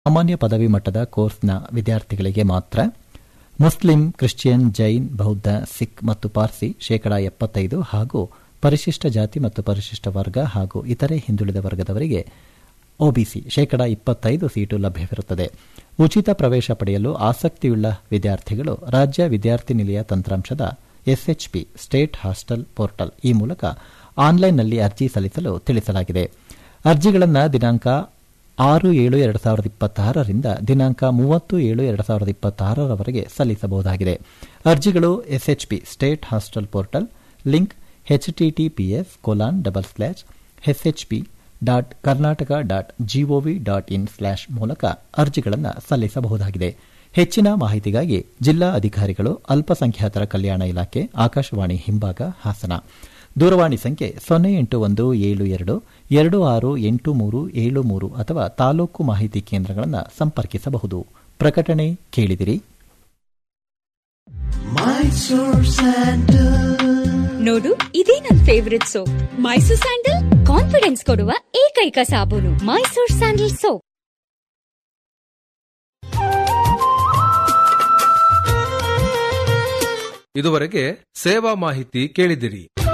ಸಾಮಾನ್ಯ ಪದವಿ ಮಟ್ಟದ ಕೋರ್ಸ್ನ ವಿದ್ಯಾರ್ಥಿಗಳಿಗೆ ಮಾತ್ರ ಮುಸ್ಲಿಂ ಕ್ರಿಶ್ಚಿಯನ್ ಜೈನ್ ಬೌದ್ಧ ಸಿಖ್ ಮತ್ತು ಪಾರ್ಸಿ ಶೇಕಡಾ ಎಪ್ಪತ್ತೈದು ಹಾಗೂ ಪರಿಶಿಷ್ಟ ಜಾತಿ ಮತ್ತು ಪರಿಶಿಷ್ಟ ವರ್ಗ ಹಾಗೂ ಇತರೆ ಹಿಂದುಳಿದ ವರ್ಗದವರಿಗೆ ಒಬಿಸಿ ಶೇಕಡಾ ಇಪ್ಪತ್ತೈದು ಸೀಟು ಲಭ್ಯವಿರುತ್ತದೆ ಉಚಿತ ಪ್ರವೇಶ ಪಡೆಯಲು ಆಸಕ್ತಿಯುಳ್ಳ ವಿದ್ಯಾರ್ಥಿಗಳು ರಾಜ್ಯ ವಿದ್ಯಾರ್ಥಿ ನಿಲಯ ತಂತ್ರಾಂಶದ ಎಸ್ಎಚ್ಪಿ ಸ್ಟೇಟ್ ಹಾಸ್ಟೆಲ್ ಪೋರ್ಟಲ್ ಈ ಮೂಲಕ ಆನ್ಲೈನ್ನಲ್ಲಿ ಅರ್ಜಿ ಸಲ್ಲಿಸಲು ತಿಳಿಸಲಾಗಿದೆ ಅರ್ಜಿಗಳನ್ನು ದಿನಾಂಕ ಆರು ಏಳು ಎರಡು ಸಾವಿರದ ಇಪ್ಪತ್ತಾರರಿಂದ ದಿನಾಂಕ ಮೂವತ್ತು ಏಳು ಎರಡು ಸಾವಿರದ ಇಪ್ಪತ್ತಾರರವರೆಗೆ ಸಲ್ಲಿಸಬಹುದಾಗಿದೆ ಅರ್ಜಿಗಳು SHP state hostel portal link HTTPS colon double slash SHP dot Karnataka dot GOV dot in slash ಮೂಲಕ ಅರ್ಜಿಗಳನ್ನು ಸಲ್ಲಿಸಬಹುದಾಗಿದೆ ಹೆಚ್ಚಿನ ಮಾಹಿತಿಗಾಗಿ ಜಿಲ್ಲಾ ಅಧಿಕಾರಿಗಳು ಅಲ್ಪಸಂಖ್ಯಾತರ ಕಲ್ಯಾಣ ಇಲಾಖೆ ಆಕಾಶವಾಣಿ ಹಿಂಭಾಗ ಹಾಸನ ದೂರವಾಣಿ ಸಂಖ್ಯೆ ಸೊನ್ನೆ ಎಂಟು ಒಂದು ಏಳು ಎರಡು ಎರಡು ಆರು ಎಂಟು ಮೂರು ಏಳು ಮೂರು ಅಥವಾ ತಾಲೂಕು ಮಾಹಿತಿ ಕೇಂದ್ರಗಳನ್ನು ಸಂಪರ್ಕಿಸಬಹುದು ಪ್ರಕಟಣೆ ಕೇಳಿದಿರಿ ನೋಡು ಇದೇ ನನ್ favourite soap Mysore sandal confidence ಕೊಡುವ ಏಕೈಕ ಸಾಬೂನು ಮೈಸೂರ್ ಸ್ಯಾಂಡಲ್ ಸೋಪ್ ಇದುವರೆಗೆ ಸೇವಾ ಮಾಹಿತಿ ಕೇಳಿದಿರಿ